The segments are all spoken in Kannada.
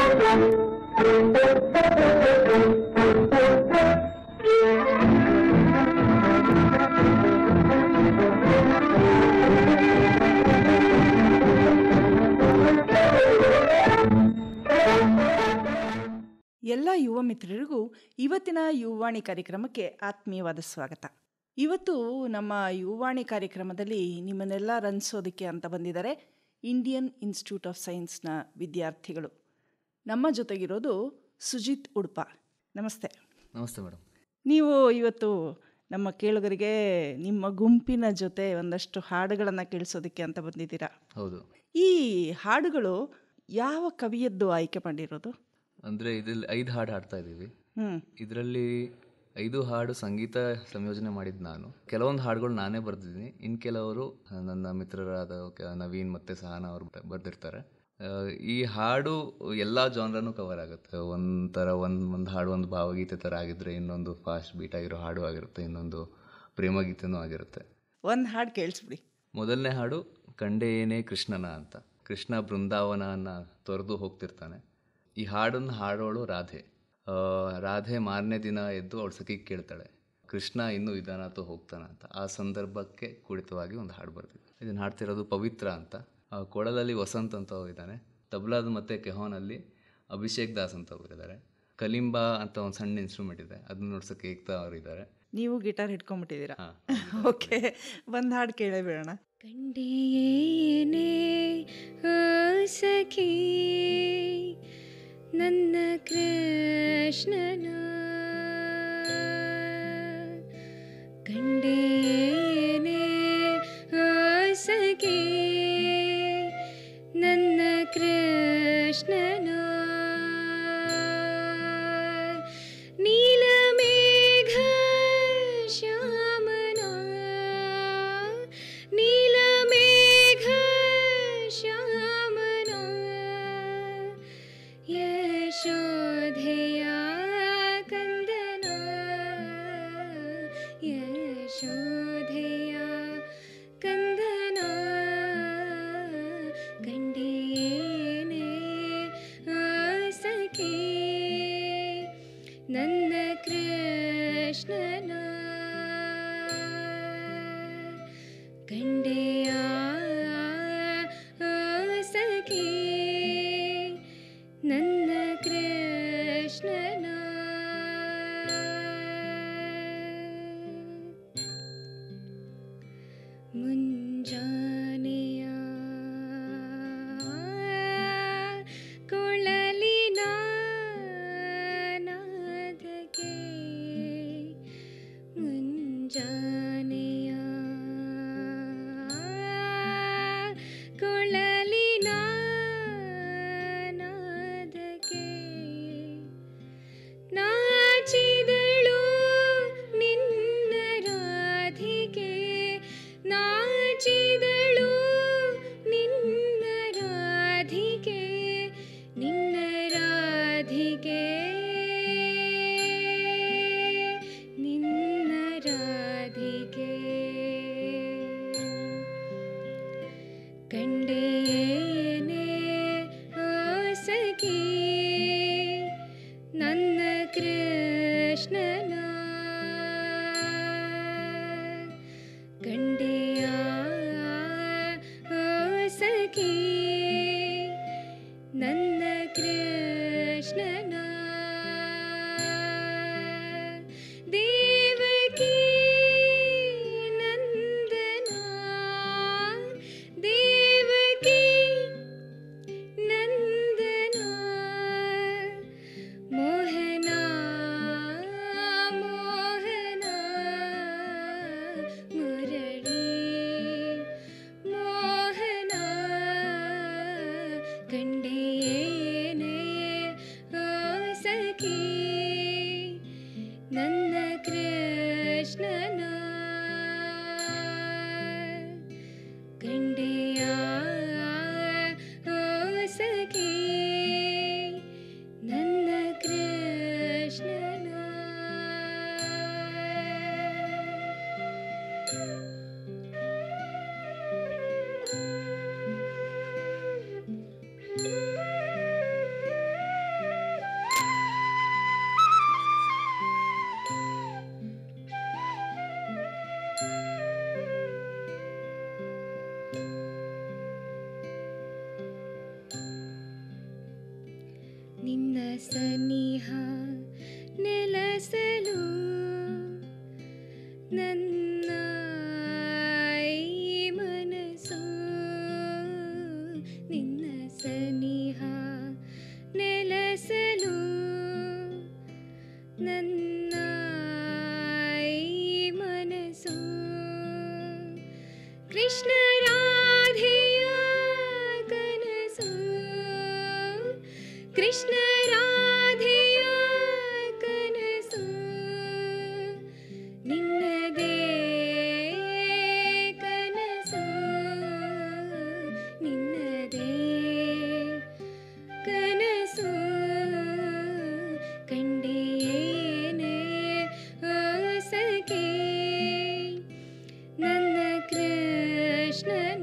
ಎಲ್ಲ ಯುವ ಮಿತ್ರರಿಗೂ ಇವತ್ತಿನ ಯುವವಾಣಿ ಕಾರ್ಯಕ್ರಮಕ್ಕೆ ಆತ್ಮೀಯವಾದ ಸ್ವಾಗತ ಇವತ್ತು ನಮ್ಮ ಯುವವಾಣಿ ಕಾರ್ಯಕ್ರಮದಲ್ಲಿ ನಿಮ್ಮನ್ನೆಲ್ಲ ರಂಜಿಸೋದಕ್ಕೆ ಅಂತ ಬಂದಿದ್ದಾರೆ ಇಂಡಿಯನ್ ಇನ್ಸ್ಟಿಟ್ಯೂಟ್ ಆಫ್ ಸೈನ್ಸ್ನ ವಿದ್ಯಾರ್ಥಿಗಳು ನಮ್ಮ ಜೊತೆಗಿರೋದು ಸುಜಿತ್ ಉಡುಪ ನಮಸ್ತೆ ನಮಸ್ತೆ ಮೇಡಮ್ ನೀವು ಇವತ್ತು ನಮ್ಮ ಕೇಳುಗರಿಗೆ ನಿಮ್ಮ ಗುಂಪಿನ ಜೊತೆ ಒಂದಷ್ಟು ಹಾಡುಗಳನ್ನು ಕೇಳಿಸೋದಕ್ಕೆ ಅಂತ ಬಂದಿದ್ದೀರಾ ಹೌದು ಈ ಹಾಡುಗಳು ಯಾವ ಕವಿಯದ್ದು ಆಯ್ಕೆ ಮಾಡಿರೋದು ಅಂದರೆ ಇದ್ರಲ್ಲಿ ಐದು ಹಾಡು ಹಾಡ್ತಾ ಇದ್ದೀವಿ ಹ್ಞೂ ಇದರಲ್ಲಿ ಐದು ಹಾಡು ಸಂಗೀತ ಸಂಯೋಜನೆ ಮಾಡಿದ್ದು ನಾನು ಕೆಲವೊಂದು ಹಾಡುಗಳು ನಾನೇ ಬರೆದಿದ್ದೀನಿ ಇನ್ನು ಕೆಲವರು ನನ್ನ ಮಿತ್ರರಾದ ಕ- ನವೀನ್ ಮತ್ತು ಸಹನಾ ಅವರು ಬರೆದಿರ್ತಾರೆ ಈ ಹಾಡು ಎಲ್ಲ ಜಾನ್ರನೂ ಕವರ್ ಆಗುತ್ತೆ ಒಂಥರ ಒಂದು ಒಂದು ಹಾಡು ಒಂದು ಭಾವಗೀತೆ ಥರ ಆಗಿದ್ರೆ ಇನ್ನೊಂದು ಫಾಸ್ಟ್ ಬೀಟ್ ಆಗಿರೋ ಹಾಡು ಆಗಿರುತ್ತೆ ಇನ್ನೊಂದು ಪ್ರೇಮಗೀತೆನೂ ಆಗಿರುತ್ತೆ ಒಂದು ಹಾಡು ಕೇಳಿಸ್ಬಿಡಿ ಮೊದಲನೇ ಹಾಡು ಕಂಡೆ ಏನೇ ಕೃಷ್ಣನ ಅಂತ ಕೃಷ್ಣ ಬೃಂದಾವನನ ತೊರೆದು ಹೋಗ್ತಿರ್ತಾನೆ ಈ ಹಾಡನ್ನು ಹಾಡೋಳು ರಾಧೆ ಆ, ರಾಧೆ ಮಾರನೇ ದಿನ ಎದ್ದು ಅವಳು ಸಖಿ ಕೇಳ್ತಾಳೆ ಕೃಷ್ಣ ಇನ್ನೂ ಇದಾನಾತು ಹೋಗ್ತಾನ ಅಂತ ಆ ಸಂದರ್ಭಕ್ಕೆ ಕುಳಿತವಾಗಿ ಒಂದು ಹಾಡು ಬರ್ತಿದೆ ಇದನ್ನು ಹಾಡ್ತಿರೋದು ಪವಿತ್ರ ಅಂತ ಆ, ಕೊಳಲಲ್ಲಿ ವಸಂತ್ ಅಂತ ಇದ್ದಾನೆ ತಬ್ಲಾದ್ ಮತ್ತು ಕೆಹೋನಲ್ಲಿ ಅಭಿಷೇಕ್ ದಾಸ್ ಅಂತ ಇದ್ದಾರೆ ಕಲಿಂಬಾ ಅಂತ ಒಂದು ಸಣ್ಣ ಇನ್ಸ್ಟ್ರೂಮೆಂಟ್ ಇದೆ ಅದನ್ನ ನೋಡ್ಸೋಕೆ ಏಕ್ತಾ ಅವರು ಇದ್ದಾರೆ ನೀವು ಗಿಟಾರ್ ಹಿಡ್ಕೊಂಡ್ಬಿಟ್ಟಿದ್ದೀರಾ ಹಾಂ ಓಕೆ ಒಂದು ಹಾಡು ಕೇಳೇ ಬಿಡೋಣ ಕಂಡೆಯೇನೇ ಓ ಸಖಿ ನನ್ನ ಕೃಷ್ಣನ ಕಂಡೆಯೇನೇ ಓ ಸಖಿ ನನ್ನ ಕೃಷ್ಣನ ನೀಲಮೇಘ ಶ್ಯಾಮನ ನೀಲಮೇಘ ಶ್ಯಾಮನ ಯಶೋಧೆಯ ಕಂದನ ಯಶೋಧೆಯ ಕಂದನ ಗಂಡೇನೇ ಸಖಿ ನನ್ನ ಕೃಷ್ಣನ ಕಂಡೆಯ ಸಖಿ ನನ್ನ ಕೃಷ್ಣನ ಮುಂಜಾನೆಯ ಕೊಳಲಿನ ನಾದಕ್ಕೆ ಮುಂಜಾನೆಯ ಕೊಳಲಿನ ನಾದಕ್ಕೆ ನಾಚಿದಳು ನಿನ್ನ ರಾಧಿಕೆ ನಾಚಿದಳು ನಿನ್ನ ರಾಧಿಕೆ ನಿನ್ನ ರಾಧಿಕೆ ನಿನ್ನ ರಾಧಿಕೆ ಕಂಡೆಯೇನೇ ಓ ಸಖಿ ನನ್ನ ಕೃಷ್ಣನ ಕಂಡೆಯ ಓ ಸಖಿ ನನ್ನ ಕೃಷ್ಣನ ದೇವಕಿ ನಂದನ ದೇವಕಿ ಸನಿಹ ನೆಲಸಲು ನನ್ನ ಈ ಮನಸ್ಸು ನಿನ್ನ ಸನಿಹ ನೆಲಸಲು ನನ್ನ ಈ ಮನಸ್ಸು ಕೃಷ್ಣ ರಾಧೆಯ ಕನಸು ಕೃಷ್ಣ ರಾಧೆಯ ಕನಸು ನಿನ್ನದೇ ಕನಸು ನಿನ್ನದೇ ಕನಸು ಕಂಡೇನೆ ಸಖಿ ನನ್ನ ಕೃಷ್ಣನ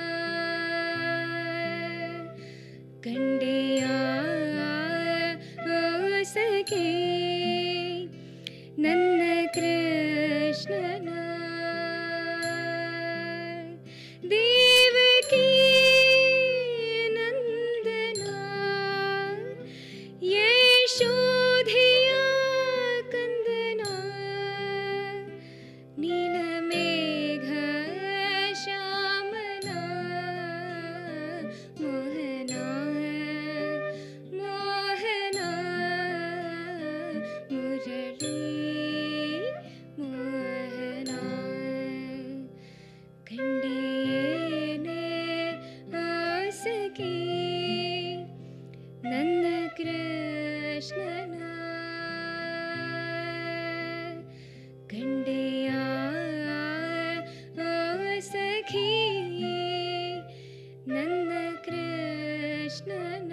ಕಂಡೆಯ ಸಖಿ ನನ್ನ ಕೃಷ್ಣನ ದೇವಕಿ ನಂದನ ಯಶೋಧೆಯ ಕಂದನ ನೀಲಮೇಘ ಶ್ಯಾಮನ ಮೋಹನ ಮೋಹನ ಮುರಳಿ ಮೋಹನ ಕಂಡೇನೆ ಆಸಕಿ ನನ್ನ ಕೃಷ್ಣನ ಕಂಡೆಯ ಸಖಿ ನನ್ನ ಕೃಷ್ಣನ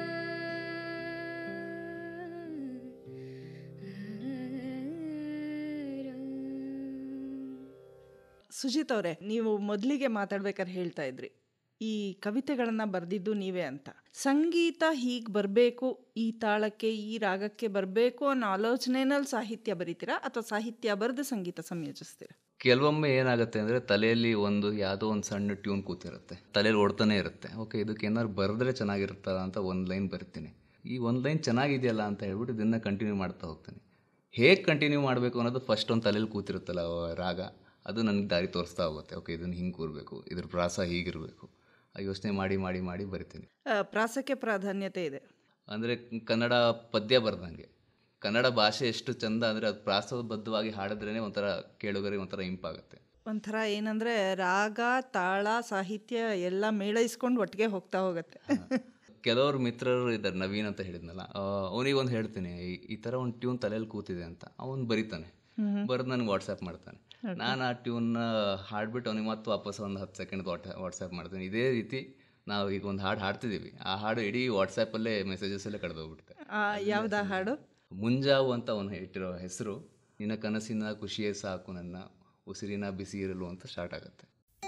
ಸುಜಿತ್ ಅವರೇ ನೀವು ಮೊದಲಿಗೆ ಮಾತಾಡ್ಬೇಕಾದ್ರೆ ಹೇಳ್ತಾ ಇದ್ರಿ ಈ ಕವಿತೆಗಳನ್ನ ಬರೆದಿದ್ದು ನೀವೇ ಅಂತ ಸಂಗೀತ ಹೀಗೆ ಬರಬೇಕು ಈ ತಾಳಕ್ಕೆ ಈ ರಾಗಕ್ಕೆ ಬರಬೇಕು ಅನ್ನೋ ಆಲೋಚನೆನಲ್ಲಿ ಸಾಹಿತ್ಯ ಬರೀತೀರಾ ಅಥವಾ ಸಾಹಿತ್ಯ ಬರೆದು ಸಂಗೀತ ಸಂಯೋಜಿಸ್ತೀರಾ ಕೆಲವೊಮ್ಮೆ ಏನಾಗುತ್ತೆ ಅಂದರೆ ತಲೆಯಲ್ಲಿ ಒಂದು ಯಾವುದೋ ಒಂದು ಸಣ್ಣ ಟ್ಯೂನ್ ಕೂತಿರುತ್ತೆ ತಲೆಯಲ್ಲಿ ಓಡ್ತಾನೆ ಇರುತ್ತೆ ಓಕೆ ಇದಕ್ಕೆ ಏನಾದ್ರು ಬರೆದ್ರೆ ಚೆನ್ನಾಗಿರುತ್ತಲ್ಲ ಅಂತ ಒಂದು ಲೈನ್ ಬರ್ತೀನಿ ಈ ಒಂದು ಲೈನ್ ಚೆನ್ನಾಗಿದೆಯಲ್ಲ ಅಂತ ಹೇಳ್ಬಿಟ್ಟು ಇದನ್ನು ಕಂಟಿನ್ಯೂ ಮಾಡ್ತಾ ಹೋಗ್ತೀನಿ ಹೇಗೆ ಕಂಟಿನ್ಯೂ ಮಾಡಬೇಕು ಅನ್ನೋದು ಫಸ್ಟ್ ಒಂದು ತಲೆಯಲ್ಲಿ ಕೂತಿರುತ್ತಲ್ಲ ಆ ರಾಗ ಅದು ನನಗೆ ದಾರಿ ತೋರಿಸ್ತಾ ಹೋಗುತ್ತೆ ಓಕೆ ಇದನ್ನು ಹಿಂಗೆ ಕೂರಬೇಕು ಇದ್ರ ಪ್ರಾಸ ಹೀಗಿರಬೇಕು ಯೋಚನೆ ಮಾಡಿ ಮಾಡಿ ಮಾಡಿ ಬರಿತೀನಿ ಆ, ಪ್ರಾಸಕ್ಕೆ ಪ್ರಾಧಾನ್ಯತೆ ಇದೆ ಅಂದರೆ ಕನ್ನಡ ಪದ್ಯ ಬರ್ದಂಗೆ ಕನ್ನಡ ಭಾಷೆ ಎಷ್ಟು ಚಂದ ಅಂದರೆ ಅದು ಪ್ರಾಸಬದ್ಧವಾಗಿ ಹಾಡಿದ್ರೇ ಒಂಥರ ಕೇಳುಗರಿಗೆ ಒಂಥರ ಇಂಪಾಗುತ್ತೆ ಒಂಥರ ಏನಂದ್ರೆ ರಾಗ ತಾಳ ಸಾಹಿತ್ಯ ಎಲ್ಲ ಮೇಳೈಸ್ಕೊಂಡು ಒಟ್ಟಿಗೆ ಹೋಗ್ತಾ ಹೋಗುತ್ತೆ ಕೆಲವರು ಮಿತ್ರರು ಇದ್ದಾರೆ ನವೀನ್ ಅಂತ ಹೇಳಿದ್ನಲ್ಲ ಅವನಿಗೊಂದು ಹೇಳ್ತೀನಿ ಈ- ಈ ಥರ ಒಂದು ಟ್ಯೂನ್ ತಲೆಯಲ್ಲಿ ಕೂತಿದೆ ಅಂತ ಅವನು ಬರೀತಾನೆ ಬರೆದು ನನಗೆ ವಾಟ್ಸಪ್ ಮಾಡ್ತಾನೆ ನಾನು ಆ ಟ್ಯೂನ್ನ ಹಾಡ್ಬಿಟ್ಟು ಅವನಿಗೆ ಮತ್ತೆ ವಾಪಸ್ ಒಂದು ಹತ್ತು ಸೆಕೆಂಡ್ ವಾಟ್ಸಪ್ ಮಾಡ್ತೀನಿ ಇದೇ ರೀತಿ ನಾವು ಈಗ ಒಂದು ಹಾಡು ಹಾಡ್ತಿದ್ದೀವಿ ಆ ಹಾಡು ಇಡೀ ವಾಟ್ಸಪ್ಪಲ್ಲೇ ಮೆಸೇಜಸ್ಸಲ್ಲೇ ಕಳೆದೋಗ್ಬಿಡುತ್ತೆ ಆ, ಯಾವ್ದಾ ಹಾಡು ಮುಂಜಾವು ಅಂತ ಅವನು ಇಟ್ಟಿರೋ ಹೆಸರು ನಿನ್ನ ಕನಸಿನ ಖುಷಿಯೇ ಸಾಕು ನನ್ನ ಉಸಿರಿನ ಬಿಸಿ ಇರಲು ಅಂತ ಸ್ಟಾರ್ಟ್ ಆಗುತ್ತೆ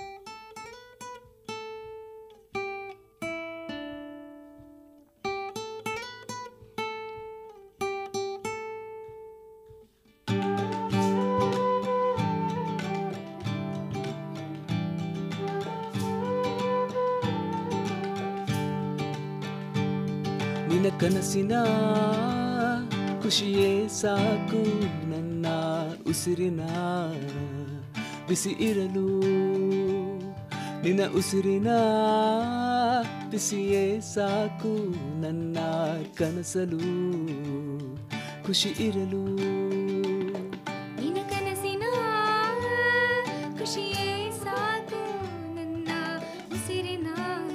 ನಿನ್ನ ಕನಸಿನ ಖುಷಿಯೇ ಸಾಕು ನನ್ನ ಉಸಿರಿನ ಬಿಸಿ ಇರಲು ನಿನ್ನ ಉಸಿರಿನ ಬಿಸಿಯೇ ಸಾಕು ನನ್ನ ಕನಸಲು ಖುಷಿ ಇರಲು ನಿನ್ನ ಕನಸಿನ ಖುಷಿಯೇ ಸಾಕು ನನ್ನ ಉಸಿರಿನ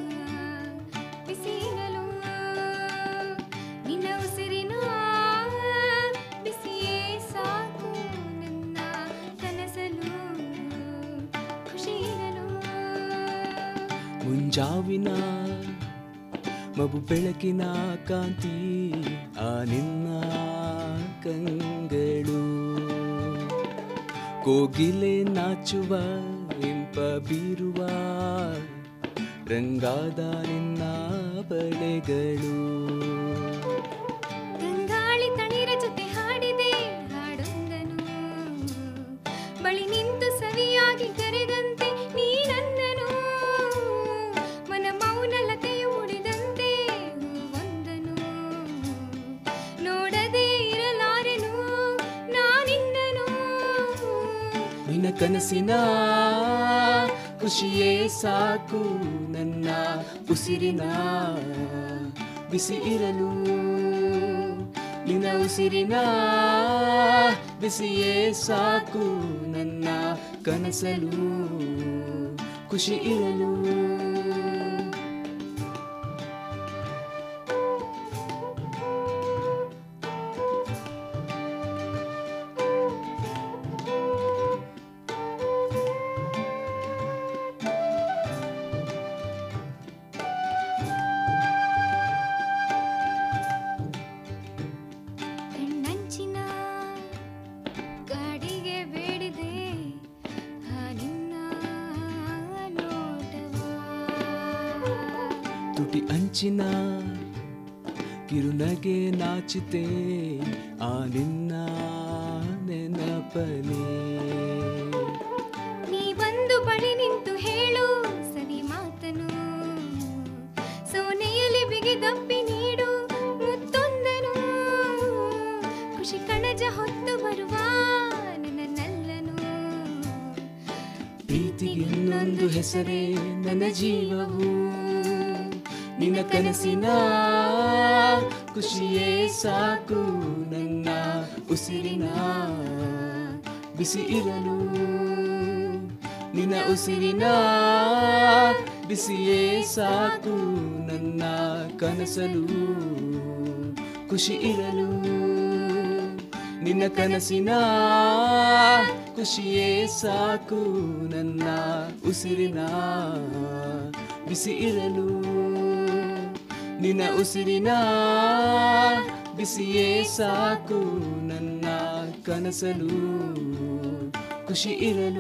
ಬಿಸಿರಲು ನಿನ್ನ ಉಸಿರಿನ ಬಿಸಿಯೇ ಸಾಕು ನನ್ನ ಕನಸಲು ಖುಷಿರಲು ಮುಂಜಾವಿನ ಮಬು ಬೆಳಕಿನ ಕಾಂತಿ ಆ ನಿನ್ನ ಕಂಗಳು ಕೋಗಿಲೆ ನಾಚುವ ಇಂಪ ಬೀರುವ ರಂಗಾದ ನಿನ್ನ ಬಳೆಗಳು ಗಂಗಾಳಿ ತಣಿರ ಜೊತೆ ಹಾಡಿದೆ ಹಾಡೊಂದನು ಬಳಿ ನಿಂತು ಸವಿಯಾಗಿ ಕರೆದಂತೆ ನೀ ನನ್ನನು ಮನ ಮೌನಲತೆಯು ಮುಡಿದಂತೆ ಒಂದನು ಕನಸಿನ ಖುಷಿಯೇ ಸಾಕು ನನ್ನ ಉಸಿರಿನ ಬಿಸಿ ಇರಲು ನಿನ್ನ ಉಸಿರಿನ ಬಿಸಿಯೇ ಸಾಕು ನನ್ನ ಕನಸಲು ಖುಷಿ ಇರಲು ಕಣ್ಣಂಚಿನ ಗಾಡಿಗೆ ಬೇಡಿದೆ ಆ ನಿನ್ನ ನೋಟವಾ ತುಟಿ ಅಂಚಿನ ಕಿರುನಗೆ ನಾಚಿತೆ ಆ ನಿನ್ನ ನೆನಪನೆ ನೀ ಬಂದು ಬಳಿ ನಿಂತು ಹೇಳು ಸವಿ ಮಾತನು ಸೋನೆಯಲ್ಲಿ ಬಿಗಿದಪ್ಪಿ ನೀಡು ಮುತ್ತೊಂದನು ಖುಷಿ ಕಣಜ ಹೊತ್ತು ಬರುವ ನನ್ನ ನಲ್ಲನು ಪ್ರೀತಿಗೆ ಇನ್ನೊಂದು ಹೆಸರೇ ನನ್ನ ಜೀವವು ನಿನ್ನ ಕನಸಿನ ಖುಷಿಯೇ ಸಾಕು ನನ್ನ ಉಸಿರಿನ ಬಿಸಿ ಇರಲು ನಿನ್ನ ಉಸಿರಿನ ಬಿಸಿಯೇ ಸಾಕು ನನ್ನ ಕನಸಲು ಖುಷಿ ಇರಲು ನಿನ್ನ ಕನಸಿನ ಖುಷಿಯೇ ಸಾಕು ನನ್ನ ಉಸಿರಿನ ಬಿಸಿ ಇರಲು ನಿನ್ನ ಉಸಿರಿನ ಬಿಸಿಯೇ ಸಾಕು ನನ್ನ ಕನಸಲು ಖುಷಿ ಇರಲು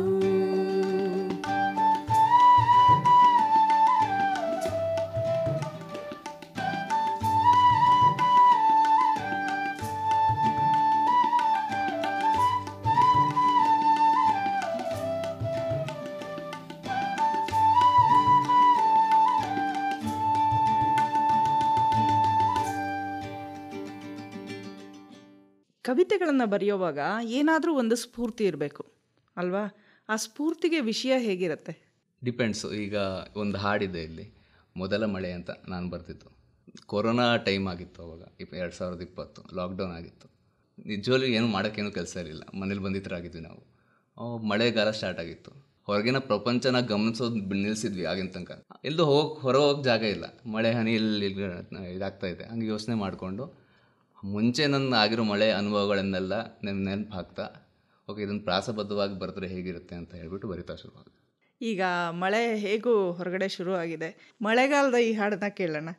ಕವಿತೆಗಳನ್ನು ಬರೆಯೋವಾಗ ಏನಾದರೂ ಒಂದು ಸ್ಫೂರ್ತಿ ಇರಬೇಕು ಅಲ್ವಾ ಆ ಸ್ಫೂರ್ತಿಗೆ ವಿಷಯ ಹೇಗಿರುತ್ತೆ ಡಿಪೆಂಡ್ಸು ಈಗ ಒಂದು ಹಾಡಿದೆ ಇಲ್ಲಿ ಮೊದಲ ಮಳೆ ಅಂತ ನಾನು ಬರ್ತಿತ್ತು ಕೊರೋನಾ ಟೈಮ್ ಆಗಿತ್ತು ಅವಾಗ ಇಪ್ ಎರಡು ಸಾವಿರದ ಇಪ್ಪತ್ತು ಲಾಕ್ಡೌನ್ ಆಗಿತ್ತು ನಿಜವಲ್ಲೂ ಏನು ಮಾಡೋಕ್ಕೇನು ಕೆಲಸ ಇರಲಿಲ್ಲ ಮನೇಲಿ ಬಂದಿದ್ದರಾಗಿದ್ವಿ ನಾವು ಅವಾಗ ಮಳೆಗಾಲ ಸ್ಟಾರ್ಟ್ ಆಗಿತ್ತು ಹೊರಗಿನ ಪ್ರಪಂಚನ ಗಮನಿಸೋದು ಬಿ- ನಿಲ್ಸಿದ್ವಿ ಆಗಿನ ತನಕ ಎಲ್ಲೂ ಹೋಗಕ್ಕೆ ಹೊರ ಹೋಗಕ್ಕೆ ಜಾಗ ಇಲ್ಲ ಮಳೆ ಹನಿ ಇಲ್ಲಿ ಇದಾಗ್ತಾ ಇದೆ ಹಂಗೆ ಯೋಚನೆ ಮಾಡಿಕೊಂಡು ಮುಂಚೆ ನನ್ನ ಆಗಿರೋ ಮಳೆ ಅನುಭವಗಳನ್ನೆಲ್ಲ ನೆನ್ ನೆನಪು ಹಾಕ್ತಾ ಓಕೆ ಇದನ್ನು ಪ್ರಾಸಬದ್ಧವಾಗಿ ಬರೆದ್ರೆ ಹೇಗಿರುತ್ತೆ ಅಂತ ಹೇಳ್ಬಿಟ್ಟು ಬರಿತಾ ಶುರುವಾಗಿದೆ ಈಗ ಮಳೆ ಹೇಗೂ ಹೊರಗಡೆ ಶುರು ಆಗಿದೆ ಮಳೆಗಾಲದ ಈ ಹಾಡನ್ನ ಕೇಳೋಣ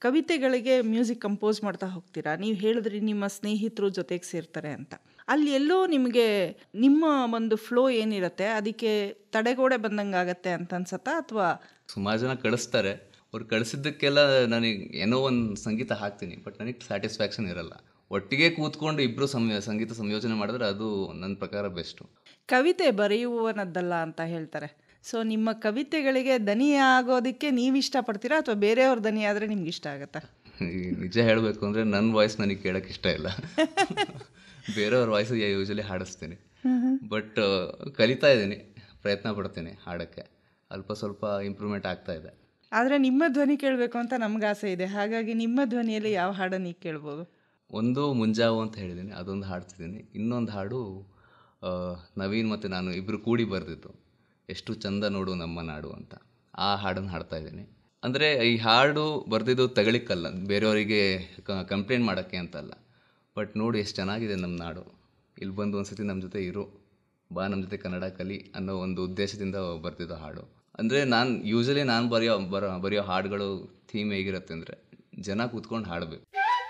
ಕವಿತೆಗಳಿಗೆ ಮ್ಯೂಸಿಕ್ ಕಂಪೋಸ್ ಮಾಡ್ತಾ ಹೋಗ್ತೀರಾ ನೀವು ಹೇಳಿದ್ರಿ ನಿಮ್ಮ ಸ್ನೇಹಿತರು ಜೊತೆಗೆ ಸೇರ್ತಾರೆ ಅಂತ ಅಲ್ಲಿ ಎಲ್ಲೋ ನಿಮಗೆ ನಿಮ್ಮ ಒಂದು ಫ್ಲೋ ಏನಿರುತ್ತೆ ಅದಕ್ಕೆ ತಡೆಗೋಡೆ ಬಂದಂಗೆ ಆಗತ್ತೆ ಅಂತ ಅನ್ಸತ್ತಾ ಅಥವಾ ಸುಮಾರು ಜನ ಕಳಿಸ್ತಾರೆ ಅವ್ರು ಕಳಿಸಿದ್ದಕ್ಕೆಲ್ಲ ನನಗೆ ಏನೋ ಒಂದು ಸಂಗೀತ ಹಾಕ್ತೀನಿ ಬಟ್ ನನಗೆ ಸ್ಯಾಟಿಸ್ಫ್ಯಾಕ್ಷನ್ ಇರಲ್ಲ ಒಟ್ಟಿಗೆ ಕೂತ್ಕೊಂಡು ಇಬ್ಬರು ಸಂಯ ಸಂಗೀತ ಸಂಯೋಜನೆ ಮಾಡಿದ್ರೆ ಅದು ನನ್ನ ಪ್ರಕಾರ ಬೆಸ್ಟು ಕವಿತೆ ಬರೆಯುವವನದ್ದಲ್ಲ ಅಂತ ಹೇಳ್ತಾರೆ ಸೊ ನಿಮ್ಮ ಕವಿತೆಗಳಿಗೆ ದನಿ ಆಗೋದಕ್ಕೆ ನೀವು ಇಷ್ಟಪಡ್ತೀರಾ ಅಥವಾ ಬೇರೆಯವ್ರ ದನಿ ಆದರೆ ನಿಮ್ಗೆ ಇಷ್ಟ ಆಗುತ್ತಾ ಈ ನಿಜ ಹೇಳಬೇಕು ಅಂದರೆ ನನ್ನ ವಾಯ್ಸ್ ನನಗೆ ಕೇಳೋಕ್ಕೆ ಇಷ್ಟ ಇಲ್ಲ ಬೇರೆಯವ್ರ ವಾಯ್ಸ್ ಯೂಶಲಿ ಹಾಡಿಸ್ತೀನಿ ಬಟ್ ಕಲಿತಾ ಇದ್ದೀನಿ ಪ್ರಯತ್ನ ಪಡ್ತೀನಿ ಹಾಡೋಕ್ಕೆ ಅಲ್ಪ ಸ್ವಲ್ಪ ಇಂಪ್ರೂವ್ಮೆಂಟ್ ಆಗ್ತಾ ಇದೆ ಆದರೆ ನಿಮ್ಮ ಧ್ವನಿ ಕೇಳಬೇಕು ಅಂತ ನಮ್ಗೆ ಆಸೆ ಇದೆ ಹಾಗಾಗಿ ನಿಮ್ಮ ಧ್ವನಿಯಲ್ಲಿ ಯಾವ ಹಾಡನ್ನು ಈಗ ಕೇಳ್ಬೋದು ಒಂದು ಮುಂಜಾವು ಅಂತ ಹೇಳಿದ್ದೀನಿ ಅದೊಂದು ಹಾಡ್ತಿದ್ದೀನಿ ಇನ್ನೊಂದು ಹಾಡು ಆ, ನವೀನ್ ಮತ್ತು ನಾನು ಇಬ್ಬರು ಕೂಡಿ ಬರೆದಿದ್ದು ಎಷ್ಟು ಚಂದ ನೋಡು ನಮ್ಮ ನಾಡು ಅಂತ ಆ ಹಾಡನ್ನು ಹಾಡ್ತಾ ಇದ್ದೀನಿ ಅಂದರೆ ಈ ಹಾಡು ಬರೆದಿದ್ದು ತಗಳಿಕ್ಕಲ್ಲ ಬೇರೆಯವರಿಗೆ ಕಂಪ್ಲೇಂಟ್ ಮಾಡೋಕ್ಕೆ ಅಂತಲ್ಲ ಬಟ್ ನೋಡಿ ಎಷ್ಟು ಚೆನ್ನಾಗಿದೆ ನಮ್ಮ ನಾಡು ಇಲ್ಲಿ ಬಂದು ಒಂದ್ಸತಿ ನಮ್ಮ ಜೊತೆ ಇರು ಬಾ ನಮ್ಮ ಜೊತೆ ಕನ್ನಡ ಕಲಿ ಅನ್ನೋ ಒಂದು ಉದ್ದೇಶದಿಂದ ಬರ್ತಿದ್ದು ಹಾಡು ಅಂದರೆ ನಾನು ಯೂಶಲಿ ನಾನು ಬರೆಯೋ ಬರೋ ಬರೆಯೋ ಹಾಡುಗಳು ಥೀಮ್ ಹೇಗಿರುತ್ತೆ ಅಂದರೆ ಜನ ಕೂತ್ಕೊಂಡು ಹಾಡಬೇಕು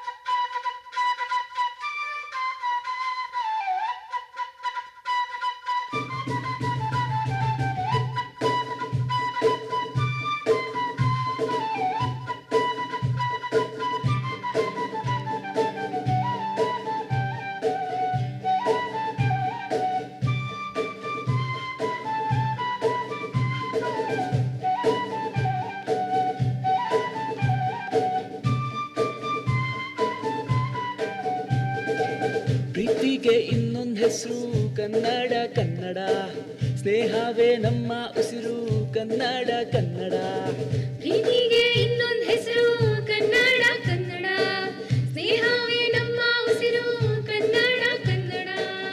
ಪ್ರೀತಿಗೆ ಇನ್ನೊಂದು ಹೆಸರು ಕನ್ನಡ ಕನ್ನಡ ಸ್ನೇಹವೇ ನಮ್ಮ ಉಸಿರು ಕನ್ನಡ ಕನ್ನಡ ಪ್ರೀತಿಗೆ ಇನ್ನೊಂದ್ ಹೆಸರು ಕನ್ನಡ ಕನ್ನಡ ಸ್ನೇಹವೇ ನಮ್ಮ ಉಸಿರು ಕನ್ನಡ ಕನ್ನಡ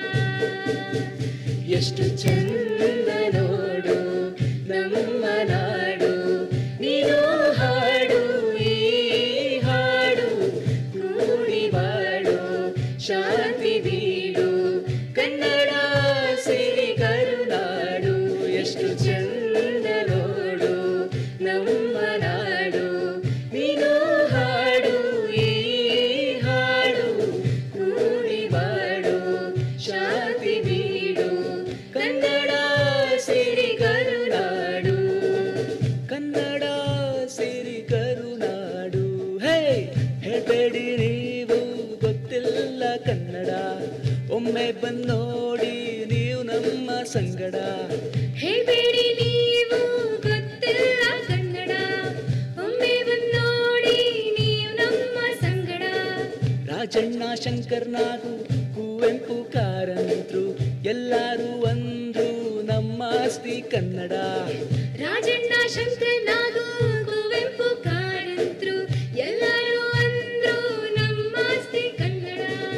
ಎಷ್ಟು ಚಂದ ನೋಡು ನಮ್ಮ ನಾಡು ನೀನು ಹಾಡು ಈ ಹಾಡು ಕೂಡಿ ಬಾಳು ಶಾಂತಿ ಬೀಡು ಕನ್ನಡ ಸಿರಿ ಕರುನಾಡು ಎಷ್ಟು ಚಂದ ನೋಡು ನಮ್ಮ ನಾಡು ನೀನು ಹಾಡು ಈ ಹಾಡು ಕೂಡಿ ಬಾಳು ಶಾಂತಿ ಬೀಡು ಕನ್ನಡ ಸಿರಿ ಕರುನಾಡು ಕನ್ನಡ ಸಿರಿ ಕರುನಾಡು ಹೇ ಹೇಳ್ಬೇಡಿ ನೀವು ಗೊತ್ತಿಲ್ಲ ಕನ್ನಡ ಒಮ್ಮೆ ಬಂದೋಡಿ ನೀವು ನಮ್ಮ ಸಂಗಡ ಹೇಳ್ಬೇಡಿ ನೀವು ಗೊತ್ತಿಲ್ಲ ಕನ್ನಡ ಒಮ್ಮೆ ಬಂದ್ ನೋಡಿ ನೀವು ನಮ್ಮ ಸಂಗಡ ರಾಜಣ್ಣ ಶಂಕರ್ನಾಗು ಕುವೆಂಪು ಕಾರಂತ್ರು ಎಲ್ಲರೂ ಅಂದ್ರು ನಮ್ಮ ಆಸ್ತಿ ಕನ್ನಡ ರಾಜಣ್ಣ ಶಂಕರನಾಗು ಕುವೆಂಪು ಕಾರಂತ್ರು ಎಲ್ಲರೂ ಅಂದ್ರು ನಮ್ಮ ಆಸ್ತಿ ಕನ್ನಡ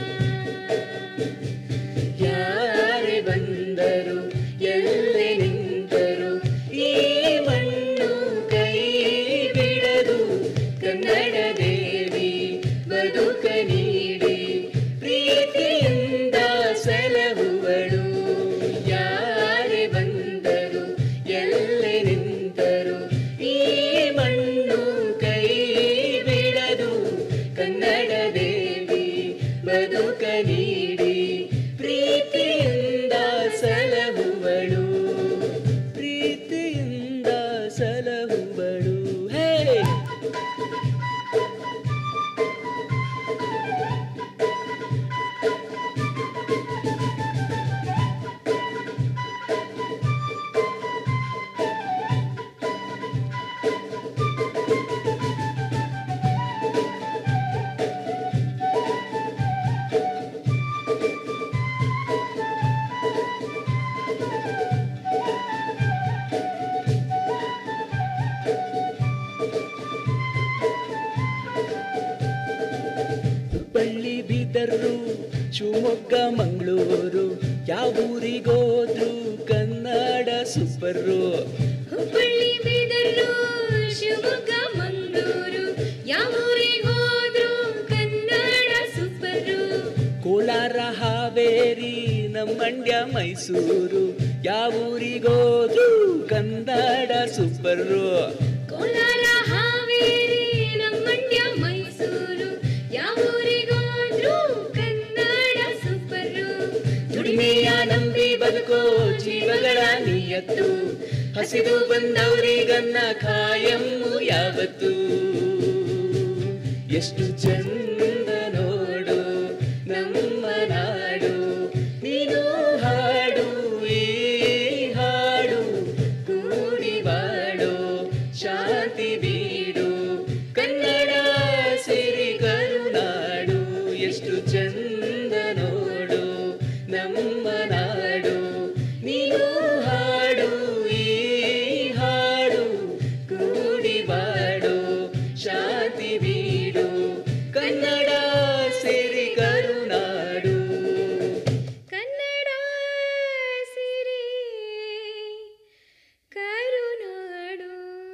ಯಾರೇ ಬಂದರು ಎಲ್ಲೇ ನಿಂತರು ಈ ಮಣ್ಣು ಕೈ ಬಿಡದು ಕನ್ನಡ ದೇವಿ ಬದುಕ ನೀಡಿ ಪ್ರೀತಿಯಿಂದ ಸಲಹುವಳು ಯಾರೇ ಬಂದರು ಎಲ್ಲೇ ನಿಂತರು ಈ ಮಣ್ಣು ಕೈ ಬಿಡದು ಕನ್ನಡ ದೇವಿ ಬದುಕ ನೀಡಿ ಪ್ರೀತಿಯಿಂದ ಸಲಹುವಳು ಪ್ರೀತಿಯಿಂದ ಸಲಹುವಳು ಹೇ ಹುಬ್ಬಳ್ಳಿ ಬೀದರು ಶಿವಮೊಗ್ಗ ಮಂಗಳೂರು ಯಾವ ಊರಿಗೋದ್ರು ಕನ್ನಡ ಸೂಪರು ಹುಬ್ಬಳ್ಳಿ ಬೀದರು ಶಿವಮೊಗ್ಗ ಮಂಗಳೂರು ಯಾವ ಊರಿಗೆ ಹೋದ್ರು ಕನ್ನಡ ಸೂಪರು ಕೋಲಾರ ಹಾವೇರಿ ನಮ್ಮ ಮಂಡ್ಯ ಮೈಸೂರು ಯಾವ ಊರಿಗೋದ್ರು ಕನ್ನಡ ಸೂಪರು ಕೋಲಾರ ಹಾವೇರಿ ನಮ್ಮ ಮಂಡ್ಯ ಬದುಕೋ ಜೀವಗಳ ನಿಯತ್ತು ಹಸಿದು ಬಂದವರಿಗನ್ನ ಕಾಯಮ್ಮು ಯಾವತ್ತು ಎಷ್ಟು ಚಂದ ನೋಡು ನಮ್ಮ ನಾಡು ನೀನು ಹಾಡು ಈ ಹಾಡು ಕೂಡಿ ಬಾಡು ಶಾಂತಿ ಬೀಡು ಕನ್ನಡ ಸಿರಿ ಕರುನಾಡು ಎಷ್ಟು ಚಂದ ನೋಡು ನಮ್ಮ ನಾಡು ನೀನು ಹಾಡು ಈ ಹಾಡು ಕೂಡಿ ಬಾಡು ಶಾಂತಿ ಬೀಡು ಕನ್ನಡ ಸಿರಿ ಕರುನಾಡು ಕನ್ನಡ ಸಿರಿ ಕರುನಾಡು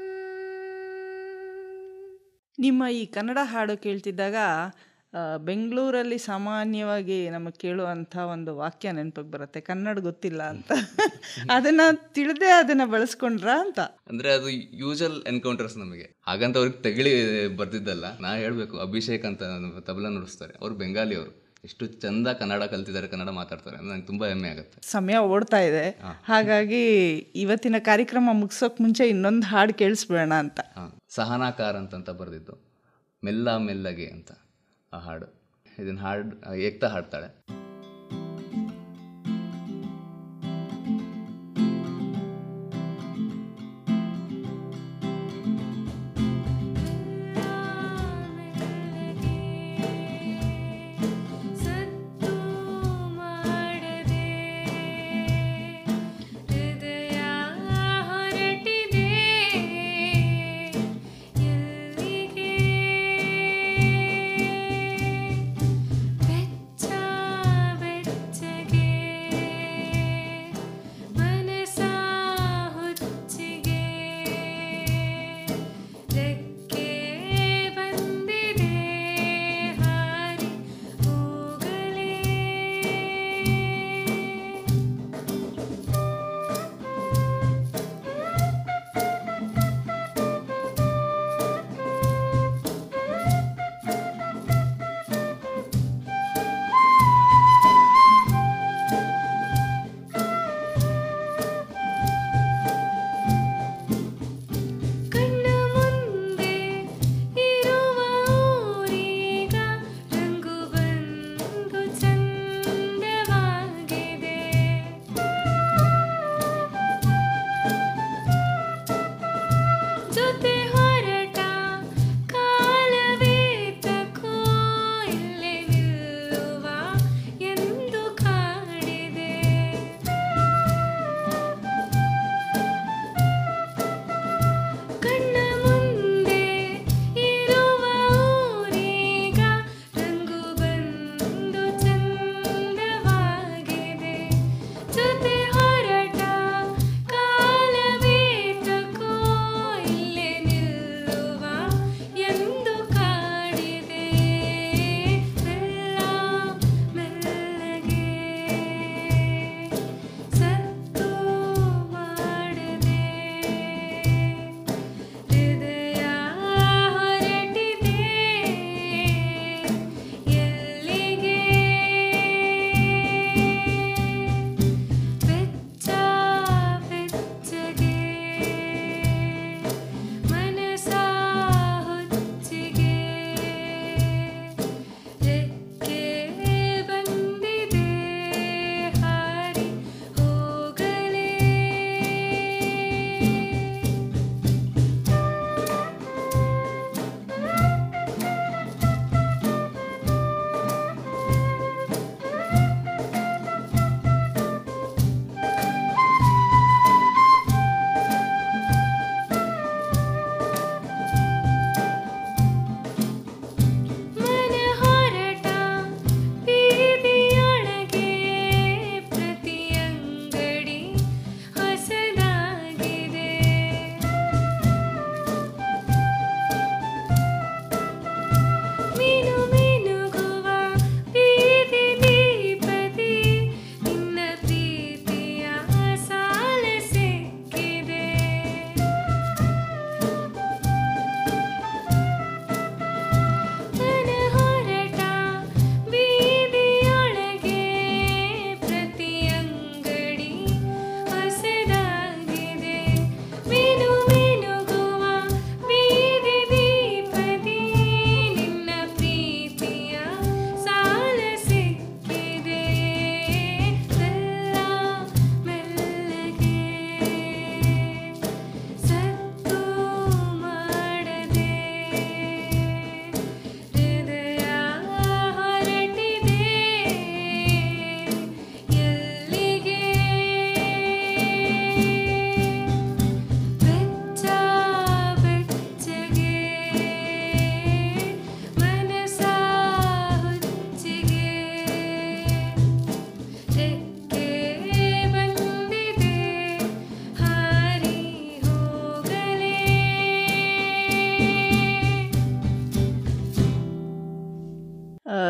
ನಿಮ್ಮ ಈ ಕನ್ನಡ ಹಾಡು ಕೇಳ್ತಿದ್ದಾಗ ಆ, ಬೆಂಗಳೂರಲ್ಲಿ ಸಾಮಾನ್ಯವಾಗಿ ನಮಗೆ ಕೇಳುವಂಥ ಒಂದು ವಾಕ್ಯ ನೆನಪಿಗೆ ಬರುತ್ತೆ ಕನ್ನಡ ಗೊತ್ತಿಲ್ಲ ಅಂತ ಅದನ್ನ ತಿಳಿದೇ ಅದನ್ನ ಬಳಸ್ಕೊಂಡ್ರಾ ಅಂತ ಅಂದ್ರೆ ಅದು ಯೂಶಲ್ ಎನ್ಕೌಂಟರ್ಸ್ ನಮಗೆ ಹಾಗಂತ ಅವ್ರಿಗೆ ತಗಿಳಿ ಬರ್ದಿದ್ದಲ್ಲ ನಾ ಹೇಳ್ಬೇಕು ಅಭಿಷೇಕ್ ಅಂತ ತಬಲ ನುಡಿಸ್ತಾರೆ ಅವ್ರು ಬೆಂಗಾಲಿ ಅವರು ಎಷ್ಟು ಚಂದ ಕನ್ನಡ ಕಲ್ತಿದ್ದಾರೆ ಕನ್ನಡ ಮಾತಾಡ್ತಾರೆ ನಂಗೆ ತುಂಬಾ ಹೆಮ್ಮೆ ಆಗುತ್ತೆ ಸಮಯ ಓಡ್ತಾ ಇದೆ ಹಾಗಾಗಿ ಇವತ್ತಿನ ಕಾರ್ಯಕ್ರಮ ಮುಗಿಸೋಕ್ ಮುಂಚೆ ಇನ್ನೊಂದು ಹಾಡು ಕೇಳಿಸ್ಬಿಡೋಣ ಅಂತ ಹಾ ಸಹನಾಕಾರ ಅಂತಂತ ಬರೆದಿದ್ದು ಮೆಲ್ಲ ಮೆಲ್ಲಗೆ ಅಂತ ಆ ಹಾಡು ಇದನ್ನ ಹಾಡು ಏಕ್ತಾ ಹಾಡ್ತಾಳೆ ಸತ್ತು ಮಾಡದೆ ಹೃದಯ ಹೊರಟಿದೆ ಎಲ್ಲಿಗೆ ಬೆಚ್ಚ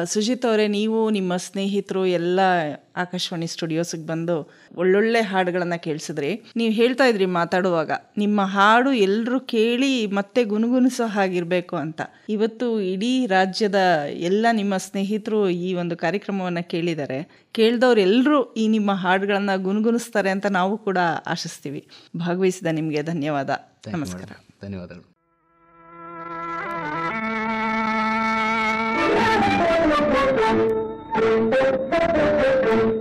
ಸುಜಿತ್ ಅವರೇ ನೀವು ನಿಮ್ಮ ಸ್ನೇಹಿತರು ಎಲ್ಲ ಆಕಾಶವಾಣಿ ಸ್ಟುಡಿಯೋಸಿಗೆ ಬಂದು ಒಳ್ಳೊಳ್ಳೆ ಹಾಡುಗಳನ್ನು ಕೇಳಿಸಿದ್ರಿ ನೀವು ಹೇಳ್ತಾ ಇದ್ರಿ ಮಾತಾಡುವಾಗ ನಿಮ್ಮ ಹಾಡು ಎಲ್ಲರೂ ಕೇಳಿ ಮತ್ತೆ ಗುನುಗುಣಿಸೋ ಹಾಗಿರಬೇಕು ಅಂತ ಇವತ್ತು ಇಡೀ ರಾಜ್ಯದ ಎಲ್ಲ ನಿಮ್ಮ ಸ್ನೇಹಿತರು ಈ ಒಂದು ಕಾರ್ಯಕ್ರಮವನ್ನು ಕೇಳಿದ್ದಾರೆ ಕೇಳಿದವ್ರು ಎಲ್ಲರೂ ಈ ನಿಮ್ಮ ಹಾಡುಗಳನ್ನು ಗುನುಗುಣಿಸ್ತಾರೆ ಅಂತ ನಾವು ಕೂಡ ಆಶಿಸ್ತೀವಿ ಭಾಗವಹಿಸಿದ ನಿಮಗೆ ಧನ್ಯವಾದ Thank you, ನಮಸ್ಕಾರ madam. ಧನ್ಯವಾದಗಳು Thank you.